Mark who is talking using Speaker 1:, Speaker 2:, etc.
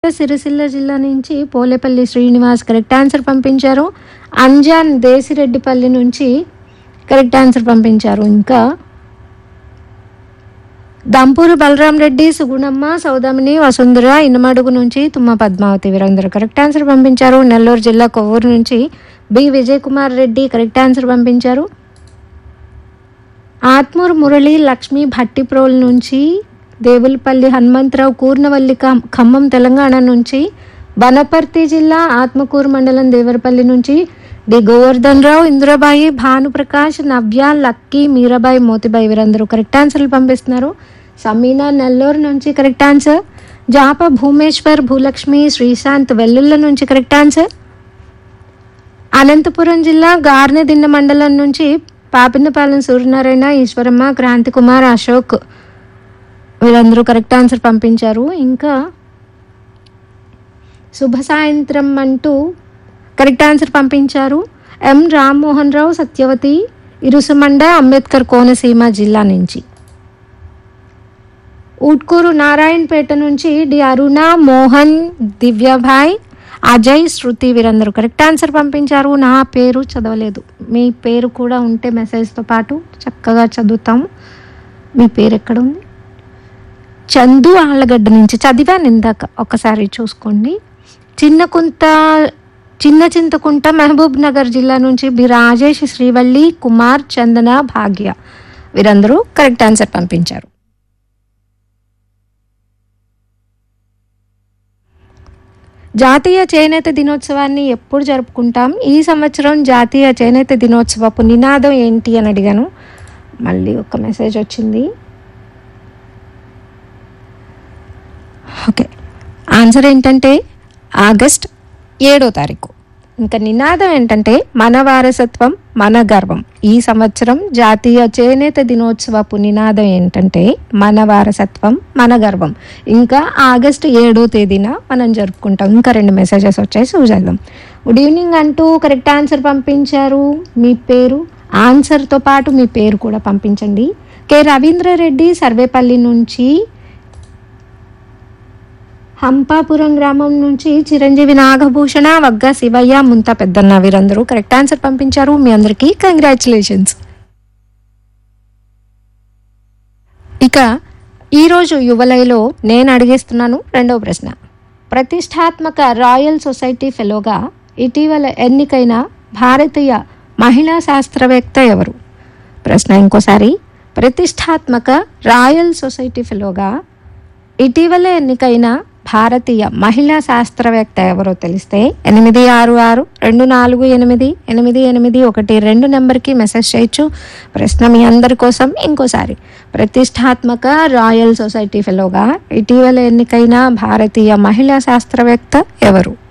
Speaker 1: సిరిసిల్ల జిల్లా నుంచి Polepally Srinivas correct answer పంపించారు అంజాన్ దేశిరెడ్డిపల్లి నుంచి కరెక్ట్ ఆన్సర్ పంపించారు ఇంకా దంపూరు బలరాం రెడ్డి సుగుణమ్మ సౌదామిని వసుంధర ఇనమడుగు నుంచి తుమ్మ పద్మావతి వీరందరూ కరెక్ట్ ఆన్సర్ పంపించారు నెల్లూరు జిల్లా కొవ్వూరు నుంచి B Vijay Kumar Reddy correct answer పంపించారు ఆత్మూరు మురళి లక్ష్మి భట్టిప్రోల్ నుంచి దేవులపల్లి హనుమంతరావు కూర్నవల్లి ఖమ్- ఖమ్మం తెలంగాణ నుంచి బనపర్తి జిల్లా ఆత్మకూరు మండలం దేవరపల్లి నుంచి డి గోవర్ధన్ రావు ఇందిరాబాయి భానుప్రకాష్ నవ్య లక్కీ మీరాబాయి మోతిబాయి వీరందరూ కరెక్ట్ ఆన్సర్లు పంపిస్తున్నారు సమీనా నెల్లూరు నుంచి కరెక్ట్ ఆన్సర్ జాప భూమేశ్వర్ భూలక్ష్మి శ్రీశాంత్ వెల్లుల్ల నుంచి కరెక్ట్ ఆన్సర్ అనంతపురం జిల్లా గార్నెదిన్న మండలం నుంచి పాపినపాలెం సూర్యనారాయణ ఈశ్వరమ్మ క్రాంతి కుమార్ అశోక్ వీరందరూ కరెక్ట్ ఆన్సర్ పంపించారు ఇంకా శుభ సాయంత్రం అంటూ కరెక్ట్ ఆన్సర్ పంపించారు ఎం రామ్మోహన్ రావు సత్యవతి ఇరుసుమండ అంబేద్కర్ కోనసీమ జిల్లా నుంచి ఉట్కూరు నారాయణపేట నుంచి డి అరుణ మోహన్ దివ్యభాయ్ అజయ్ శృతి వీరందరూ కరెక్ట్ ఆన్సర్ పంపించారు నా పేరు చదవలేదు మీ పేరు కూడా ఉంటే మెసేజ్తో పాటు చక్కగా చదువుతాము మీ పేరు ఎక్కడ ఉంది చందు ఆళ్ళగడ్డ నుంచి చదివాను ఇందాక ఒకసారి చూసుకోండి చిన్న కుంత చిన్న చింతకుంట మహబూబ్ నగర్ జిల్లా నుంచి బి రాజేష్ శ్రీవల్లి కుమార్ చందన భాగ్య వీరందరూ కరెక్ట్ ఆన్సర్ పంపించారు జాతీయ చేనేత దినోత్సవాన్ని ఎప్పుడు జరుపుకుంటాం ఈ సంవత్సరం జాతీయ చేనేత దినోత్సవపు నినాదం ఏంటి అని అడిగాను మళ్ళీ ఒక మెసేజ్ వచ్చింది ఓకే ఆన్సర్ ఏంటంటే ఆగస్ట్ ఏడో తారీఖు ఇంకా నినాదం ఏంటంటే మన వారసత్వం మన గర్వం ఈ సంవత్సరం జాతీయ చేనేత దినోత్సవపు నినాదం ఏంటంటే మన వారసత్వం మన గర్వం ఇంకా ఆగస్ట్ ఏడో తేదీన మనం జరుపుకుంటాం ఇంకా రెండు మెసేజెస్ వచ్చాయి చూసేద్దాం గుడ్ ఈవినింగ్ అంటూ కరెక్ట్ ఆన్సర్ పంపించారు మీ పేరు ఆన్సర్తో పాటు మీ పేరు కూడా పంపించండి కె రవీంద్రరెడ్డి సర్వేపల్లి నుంచి హంపాపురం గ్రామం నుంచి చిరంజీవి నాగభూషణ వగ్గ శివయ్య ముంత పెద్దన్న వీరందరూ కరెక్ట్ ఆన్సర్ పంపించారు మీ అందరికీ కంగ్రాచులేషన్స్ ఇక ఈరోజు యువలయలో నేను అడిగేస్తున్నాను రెండవ ప్రశ్న ప్రతిష్టాత్మక రాయల్ సొసైటీ ఫెలోగా ఇటీవల ఎన్నికైన భారతీయ మహిళా శాస్త్రవేత్త ఎవరు ప్రశ్న ఇంకోసారి ప్రతిష్టాత్మక రాయల్ సొసైటీ ఫెలోగా ఇటీవల ఎన్నికైన భారతీయ మహిళా శాస్త్రవేత్త ఎవరో తెలిస్తే ఎనిమిది ఆరు ఆరు రెండు నాలుగు ఎనిమిది ఎనిమిది ఎనిమిది ఒకటి రెండు నెంబర్కి మెసేజ్ చేయొచ్చు ప్రశ్న మీ అందరి కోసం ఇంకోసారి ప్రతిష్టాత్మక రాయల్ సొసైటీ ఫెలోగా ఇటీవల ఎన్నికైన భారతీయ మహిళా శాస్త్రవేత్త ఎవరు